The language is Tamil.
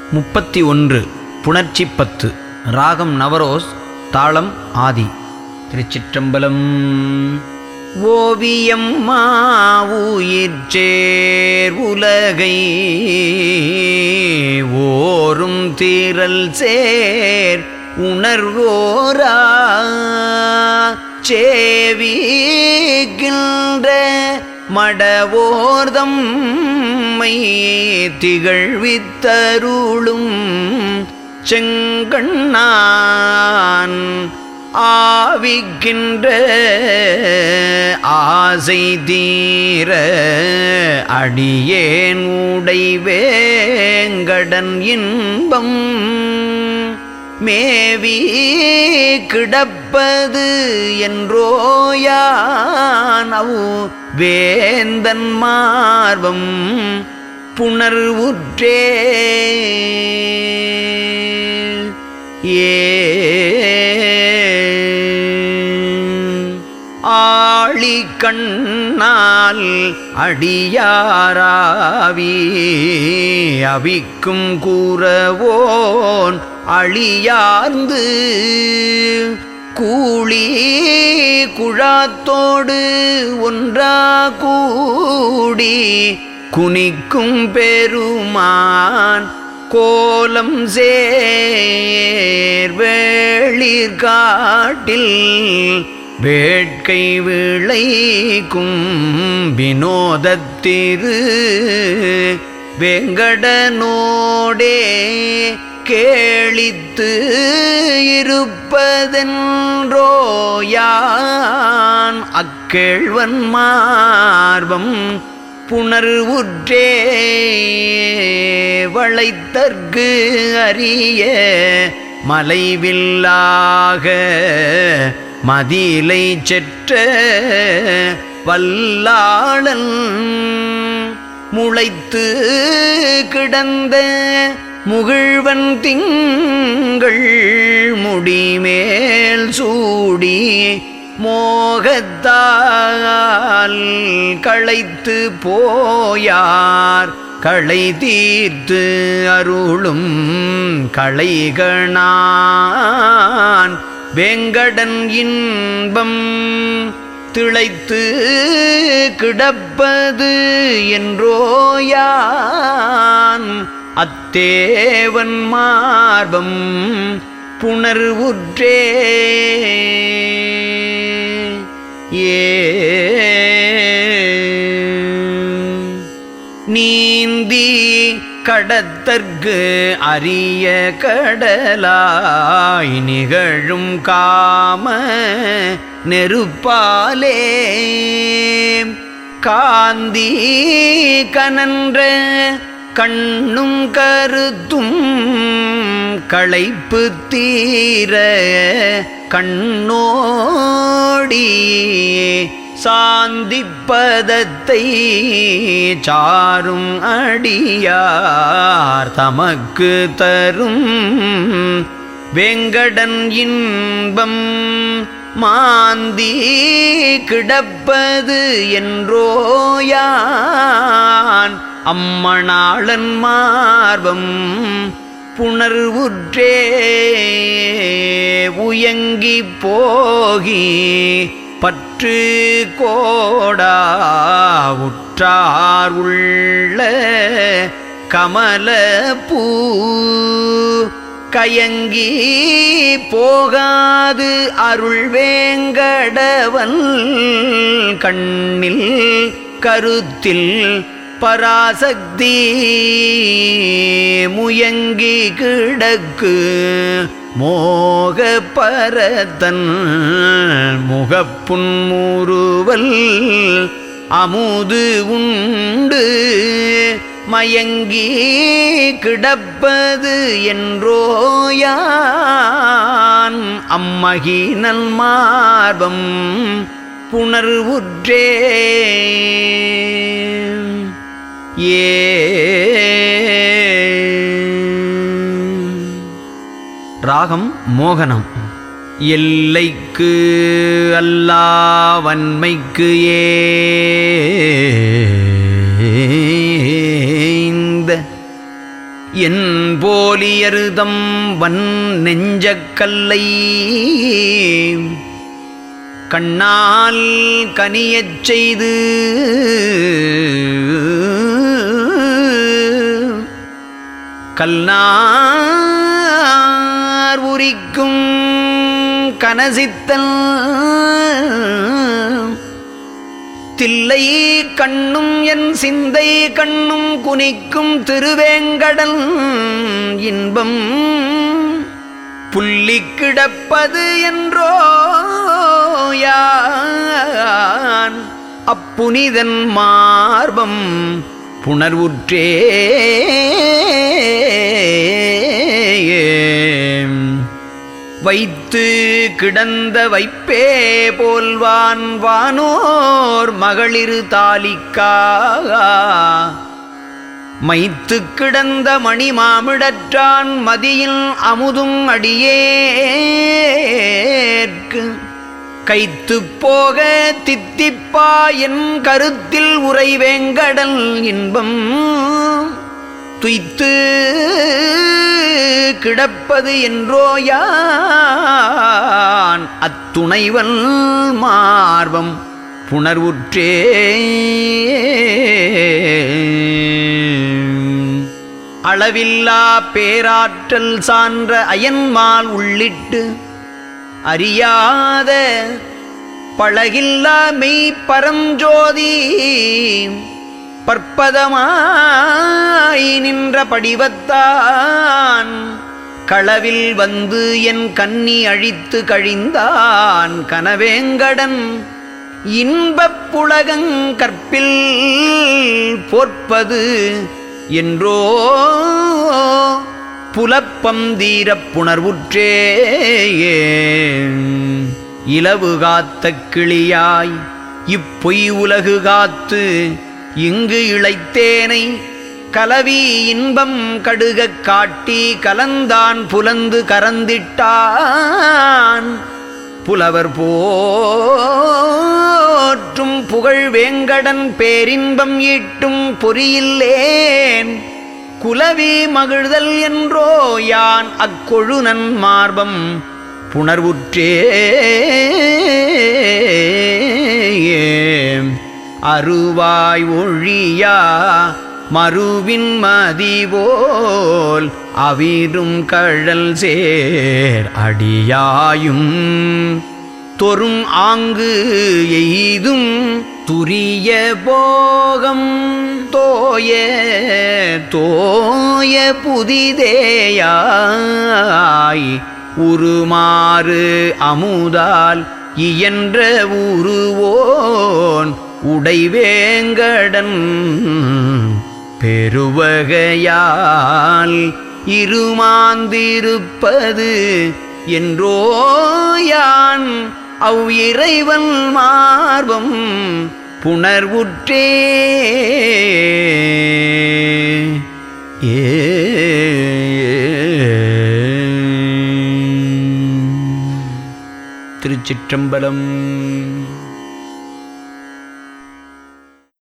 முப்பத்தி ஒன்று புணர்ச்சி பத்து ராகம் நவரோஸ் தாளம் ஆதி திருச்சிற்றம்பலம் ஓவியம் மாவுயிர்ச்சேர் உலகை ஓரும் தீரல் சேர் உணர்வோரா சேவிக்கின்ற மடவோர்தம் மை திகழ்வித்தருளும் செங்கண்ணான் ஆவிக்கின்ற ஆசை தீர அடியேன் உடை வேங்கடன் இன்பம் மேவி கிடப்பது என்றோயானவு வேந்தன் மார்பம் புணர்வுற்றே ஏ ஆழி கண்ணால் அடியாராவி அவிக்கும் கூறவோன் அழியார்ந்து கூளி குழாத்தோடு ஒன்றா கூடி குனிக்கும் பெருமான் கோலம் சேர்வேளிர் காட்டில் வேட்கை விளைக்கும் வினோதத்திரு வெங்கடனோடே கேளித்து இருப்பதென்றோயான் அக்கேழ்வன் மார்பம் புணர்வுற்றே வளைத்தற்கு அறிய மலைவில்லாக மதிலை செற்ற வல்லாளன் முளைத்து கிடந்த முகிழ்வன் திங்கள் முடிமேல் சூடி மோகத்தால் களைத்து போயார் களை தீர்த்து அருளும் களைகணான் வேங்கடன் இன்பம் திளைத்து கிடப்பது என்றோயான் அத்தேவன் மார்பம் புணர்வுற்றே ஏ நீந்தி கடத்தற்கு அரிய கடலாய் நிகழும் காம நெருப்பாலே காந்தி கனன்ற கண்ணும் கருத்தும் களைப்பு தீர கண்ணோடி சாந்திப்பதத்தை சாரும் அடியார் தமக்கு தரும் வெங்கடன் இன்பம் மாந்தி கிடப்பது என்றோயான் அம்மணாளன் மார்பம் புணர்வுற்றே உயங்கி போகி பற்று கோடா உற்றார் உள்ள கமல பூ கயங்கி போகாது அருள் வேங்கடவன் கண்ணில் கருத்தில் பராசக்தி முயங்கி கிடக்கு மோக பரதன் முகப்புன்முறுவல் அமுது உண்டு மயங்கி கிடப்பது என்றோயான் அம்மகினல் மார்பம் புணர்வுற்றே ஏ ராகம் மோகனம் எல்லைக்கு அல்லாவன்மைக்கு ஏந்த என் போலியருதம் வன் நெஞ்சக்கல்லை கண்ணால் கனியச் செய்து கல்லார் உரிக்கும் கனசித்தல் தில்லை கண்ணும் என் சிந்தை கண்ணும் குனிக்கும் திருவேங்கடல் இன்பம் புள்ளி கிடப்பது என்றோ யான் அப்புனிதன் மார்பம் புணர்வுற்றே வைத்து கிடந்த வைப்பே போல்வான் வானோர் மகளிரு தாலிக்கா மைத்து கிடந்த மணி மாமிடற்றான் மதியில் அமுதும் அடியேற்கு கைத்து போக தித்திப்பா என் கருத்தில் உறைவேங்கடல் இன்பம் துய்த்து கிடப்பது என்றோயான் அத்துணைவன் மார்பம் புணர்வுற்றே அளவில்லா பேராற்றல் சான்ற அயன்மால் உள்ளிட்டு அறியாத பழகில்லா மெய் பரஞ்சோதி பற்பதமாய் நின்ற படிவத்தான் களவில் வந்து என் கன்னி அழித்து கழிந்தான் கனவேங்கடன் இன்பப் புலகங் கற்பில் போற்பது என்றோ புலப்பம் தீரப் புணர்வுற்றே இலவு காத்த கிளியாய் இப்பொய் உலகு காத்து இங்கு இழைத்தேனை கலவி இன்பம் கடுகக் காட்டி கலந்தான் புலந்து கரந்திட்டான் புலவர் போற்றும் புகழ் வேங்கடன் பேரின்பம் ஈட்டும் பொறியில்லேன் குலவி மகிழ்தல் என்றோ யான் அக்கொழுநன் மார்பம் புணர்வுற்றே அருவாய் ஒழியா மறுவின் மதிவோல் அவிரும் கழல் சேர் அடியாயும் தொறும் ஆங்கு எய்தும் துரிய போகம் தோய தோய புதிதேயாய் உருமாறு அமுதால் இயன்ற உருவோன் உடைவேங்கடன் பெருவகையால் இருமாந்திருப்பது என்றோயான் அவ் இறைவன் மார்பம் புணர்வுற்றே ஏ திருச்சிற்றம்பலம்